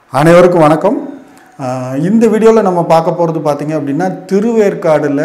அனைவருக்கும் வணக்கம் ஆஹ் இந்த வீடியோவில் நம்ம பார்க்க போகிறது பார்த்தீங்க அப்படின்னா திருவேற்காடில்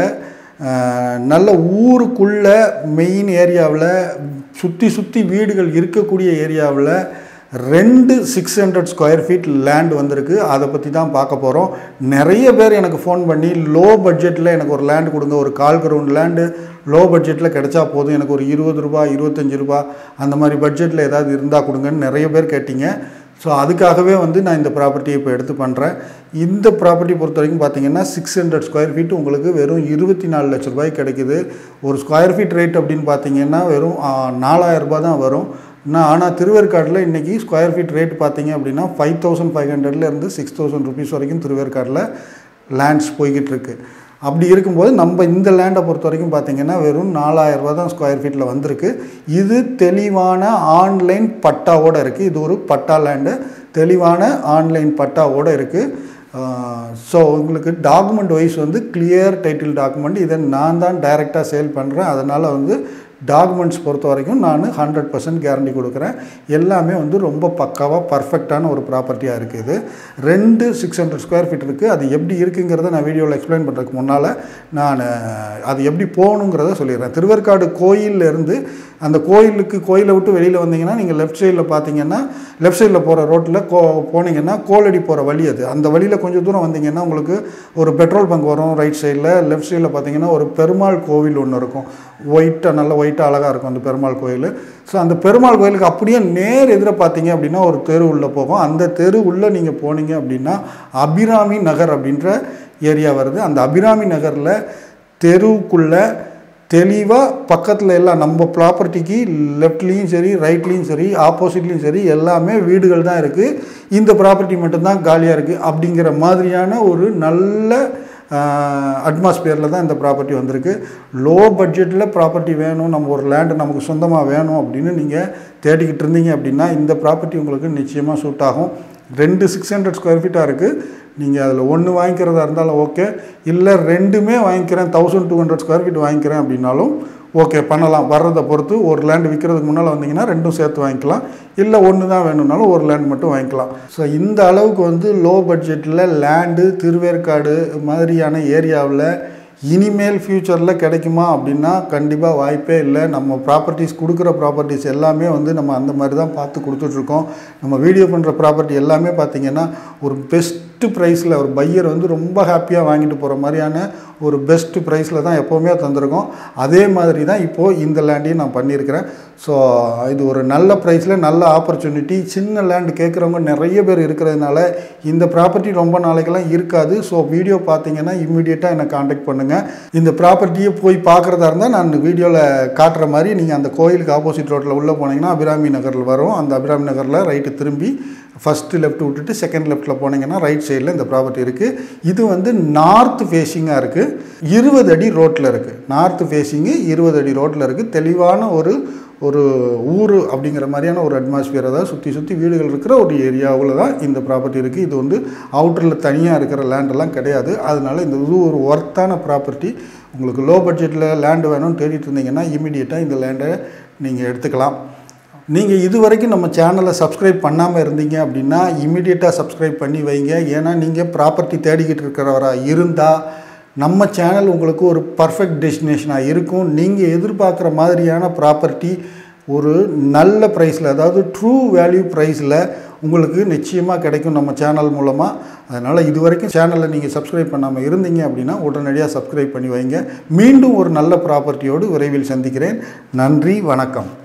ஆஹ் நல்ல ஊருக்குள்ள மெயின் ஏரியாவில் சுற்றி சுற்றி வீடுகள் இருக்கக்கூடிய ஏரியாவில் ரெண்டு six hundred square feet land வந்திருக்கு அதை பற்றி தான் பார்க்க போகிறோம் நிறைய பேர் எனக்கு ஃபோன் பண்ணி லோ பட்ஜெட்டில் எனக்கு ஒரு லேண்ட் கொடுங்க ஒரு கால் கிரவுண்ட் லேண்டு லோ பட்ஜெட்டில் கிடைச்சா போதும் எனக்கு ஒரு இருபது ரூபா இருபத்தஞ்சி ரூபா அந்த மாதிரி பட்ஜெட்டில் ஏதாவது இருந்தால் கொடுங்கன்னு நிறைய பேர் கேட்டீங்க ஸோ அதுக்காகவே வந்து நான் இந்த ப்ராப்பர்ட்டியை இப்போ எடுத்து பண்ணுறேன் இந்த ப்ராப்பர்ட்டி பொறுத்த வரைக்கும் பார்த்தீங்கன்னா சிக்ஸ் ஹண்ட்ரட் ஸ்கொயர் ஃபீட் உங்களுக்கு வெறும் இருபத்தி நாலு லட்ச ரூபாய் கிடைக்குது ஒரு ஸ்கொயர் ஃபீட் ரேட் அப்படின்னு பார்த்தீங்கன்னா வெறும் நாலாயிரம் ரூபாய் தான் வரும் நான் ஆனால் திருவேற்காடில் இன்றைக்கி ஸ்கொயர் ஃபீட் ரேட் பார்த்தீங்க அப்படின்னா ஃபைவ் தௌசண்ட் ஃபைவ் ஹண்ட்ரட்லேருந்து சிக்ஸ் தௌசண்ட் ருபீஸ் வரைக்கும் திருவேற்காடில் லேண்ட்ஸ் போய்கிட்டு இருக்கு அப்படி இருக்கும்போது நம்ம இந்த லேண்டை பொறுத்த வரைக்கும் பார்த்தீங்கன்னா வெறும் நாலாயிரம் ரூபா தான் ஸ்கொயர் ஃபீட்டில் வந்திருக்கு இது தெளிவான ஆன்லைன் பட்டாவோட இருக்குது இது ஒரு பட்டா லேண்டு தெளிவான ஆன்லைன் பட்டாவோட இருக்குது ஸோ உங்களுக்கு டாக்குமெண்ட் வைஸ் வந்து கிளியர் டைட்டில் டாக்குமெண்ட் இதை நான் தான் டைரெக்டாக சேல் பண்ணுறேன் அதனால் வந்து டாக்குமெண்ட்ஸ் பொறுத்த வரைக்கும் நான் ஹண்ட்ரட் பர்சன்ட் கேரண்டி கொடுக்குறேன் எல்லாமே வந்து ரொம்ப பக்காவாக பர்ஃபெக்டான ஒரு ப்ராப்பர்ட்டியாக இருக்குது ரெண்டு சிக்ஸ் ஹண்ட்ரட் ஸ்கொயர் ஃபீட் இருக்குது அது எப்படி இருக்குங்கிறத நான் வீடியோவில் எக்ஸ்பிளைன் பண்ணுறதுக்கு முன்னால் நான் அது எப்படி போகணுங்கிறத சொல்லிடுறேன் திருவேற்காடு கோயில்ல இருந்து அந்த கோயிலுக்கு கோயிலை விட்டு வெளியில் வந்தீங்கன்னா நீங்கள் லெஃப்ட் சைடில் பார்த்தீங்கன்னா லெஃப்ட் சைடில் போகிற ரோட்டில் கோ போனீங்கன்னா கோலடி போகிற வழி அது அந்த வழியில் கொஞ்சம் தூரம் வந்தீங்கன்னா உங்களுக்கு ஒரு பெட்ரோல் பங்க் வரும் ரைட் சைடில் லெஃப்ட் சைடில் பார்த்தீங்கன்னா ஒரு பெருமாள் கோவில் ஒன்று இருக்கும் ஒயிட்டாக நல்ல ஒயிட்டாக அழகாக இருக்கும் அந்த பெருமாள் கோயில் ஸோ அந்த பெருமாள் கோயிலுக்கு அப்படியே நேர் எதிர பார்த்தீங்க அப்படின்னா ஒரு தெரு உள்ளே போகும் அந்த தெரு உள்ளே நீங்கள் போனீங்க அப்படின்னா அபிராமி நகர் அப்படின்ற ஏரியா வருது அந்த அபிராமி நகரில் தெருவுக்குள்ளே தெளிவாக பக்கத்தில் எல்லாம் நம்ம ப்ராப்பர்ட்டிக்கு லெஃப்ட்லேயும் சரி ரைட்லேயும் சரி ஆப்போசிட்லேயும் சரி எல்லாமே வீடுகள் தான் இருக்குது இந்த ப்ராப்பர்ட்டி மட்டும்தான் காலியாக இருக்குது அப்படிங்கிற மாதிரியான ஒரு நல்ல அட்மாஸ்பியரில் தான் இந்த ப்ராப்பர்ட்டி வந்திருக்கு லோ பட்ஜெட்டில் ப்ராப்பர்ட்டி வேணும் நம்ம ஒரு லேண்டு நமக்கு சொந்தமாக வேணும் அப்படின்னு நீங்கள் தேடிக்கிட்டு இருந்தீங்க அப்படின்னா இந்த ப்ராப்பர்ட்டி உங்களுக்கு நிச்சயமாக சூட் ஆகும் ரெண்டு சிக்ஸ் ஹண்ட்ரட் ஸ்கொயர் ஃபீட்டாக இருக்குது நீங்கள் அதில் ஒன்று வாங்கிக்கிறதா இருந்தாலும் ஓகே இல்லை ரெண்டுமே வாங்கிக்கிறேன் thousand two hundred square feet வாங்கிக்கிறேன் அப்படின்னாலும் ஓகே பண்ணலாம் வர்றதை பொறுத்து ஒரு லேண்டு விற்கிறதுக்கு முன்னால் வந்தீங்கன்னா ரெண்டும் சேர்த்து வாங்கிக்கலாம் இல்லை ஒன்று தான் வேணும்னாலும் ஒரு லேண்ட் மட்டும் வாங்கிக்கலாம் ஸோ இந்த அளவுக்கு வந்து லோ பட்ஜெட்டில் லேண்டு திருவேற்காடு மாதிரியான ஏரியாவில் இனிமேல் ஃப்யூச்சரில் கிடைக்குமா அப்படின்னா கண்டிப்பாக வாய்ப்பே இல்லை நம்ம ப்ராப்பர்ட்டிஸ் கொடுக்குற ப்ராப்பர்ட்டிஸ் எல்லாமே வந்து நம்ம அந்த மாதிரி தான் பார்த்து கொடுத்துட்ருக்கோம் நம்ம வீடியோ பண்ணுற ப்ராப்பர்ட்டி எல்லாமே பார்த்திங்கன்னா ஒரு பெஸ்ட்டு ப்ரைஸில் ஒரு பையர் வந்து ரொம்ப ஹாப்பியாக வாங்கிட்டு போகிற மாதிரியான ஒரு பெஸ்ட் ப்ரைஸில் தான் எப்போவுமே தந்திருக்கோம் அதே மாதிரி தான் இப்போது இந்த லேண்டையும் நான் பண்ணியிருக்கிறேன் ஸோ இது ஒரு நல்ல ப்ரைஸில் நல்ல ஆப்பர்ச்சுனிட்டி சின்ன லேண்டு கேட்குறவங்க நிறைய பேர் இருக்கிறதுனால இந்த ப்ராப்பர்ட்டி ரொம்ப நாளைக்கெல்லாம் இருக்காது ஸோ வீடியோ பார்த்தீங்கன்னா இம்மிடியேட்டாக என்னை காண்டாக்ட் பண்ணுங்கள் இந்த ப்ராப்பர்ட்டியை போய் பார்க்குறதா இருந்தால் நான் வீடியோவில் காட்டுற மாதிரி நீங்கள் அந்த கோயிலுக்கு ஆப்போசிட் ரோட்டில் உள்ளே போனீங்கன்னா அபிராமி நகரில் வரும் அந்த அபிராமி நகரில் ரைட்டு திரும்பி ஃபஸ்ட்டு லெஃப்ட் விட்டுட்டு செகண்ட் லெஃப்ட்டில் போனீங்கன்னா ரைட் சைடில் இந்த ப்ராப்பர்ட்டி இருக்குது இது வந்து நார்த் ஃபேஸிங்காக இருக்குது இருபது அடி ரோட்டில் இருக்குது நார்த் ஃபேஸிங்கு இருபது அடி ரோட்டில் இருக்குது தெளிவான ஒரு ஒரு ஊர் அப்படிங்கிற மாதிரியான ஒரு அட்மாஸ்பியர் அதாவது சுற்றி சுற்றி வீடுகள் இருக்கிற ஒரு ஏரியாவில் தான் இந்த ப்ராப்பர்ட்டி இருக்குது இது வந்து அவுட்டரில் தனியாக இருக்கிற லேண்டெல்லாம் கிடையாது அதனால் இந்த இது ஒரு ஒர்த்தான ப்ராப்பர்ட்டி உங்களுக்கு லோ பட்ஜெட்டில் லேண்டு வேணும்னு தேடிட்டு இருந்தீங்கன்னா இமீடியட்டாக இந்த லேண்டை நீங்கள் எடுத்துக்கலாம் நீங்கள் இது வரைக்கும் நம்ம சேனலை சப்ஸ்கிரைப் பண்ணாமல் இருந்தீங்க அப்படின்னா இமீடியட்டாக சப்ஸ்கிரைப் பண்ணி வைங்க ஏன்னா நீங்கள் ப்ராப்பர்ட்டி தேடிக்கிட்டு இருக்கிறவராக இருந்தால் நம்ம சேனல் உங்களுக்கு ஒரு பர்ஃபெக்ட் டெஸ்டினேஷனாக இருக்கும் நீங்கள் எதிர்பார்க்குற மாதிரியான ப்ராப்பர்ட்டி ஒரு நல்ல ப்ரைஸில் அதாவது ட்ரூ வேல்யூ ப்ரைஸில் உங்களுக்கு நிச்சயமாக கிடைக்கும் நம்ம சேனல் மூலமாக அதனால் இது வரைக்கும் சேனலை நீங்கள் சப்ஸ்கிரைப் பண்ணாமல் இருந்தீங்க அப்படின்னா உடனடியாக சப்ஸ்கிரைப் பண்ணி வைங்க மீண்டும் ஒரு நல்ல ப்ராப்பர்ட்டியோடு விரைவில் சந்திக்கிறேன் நன்றி வணக்கம்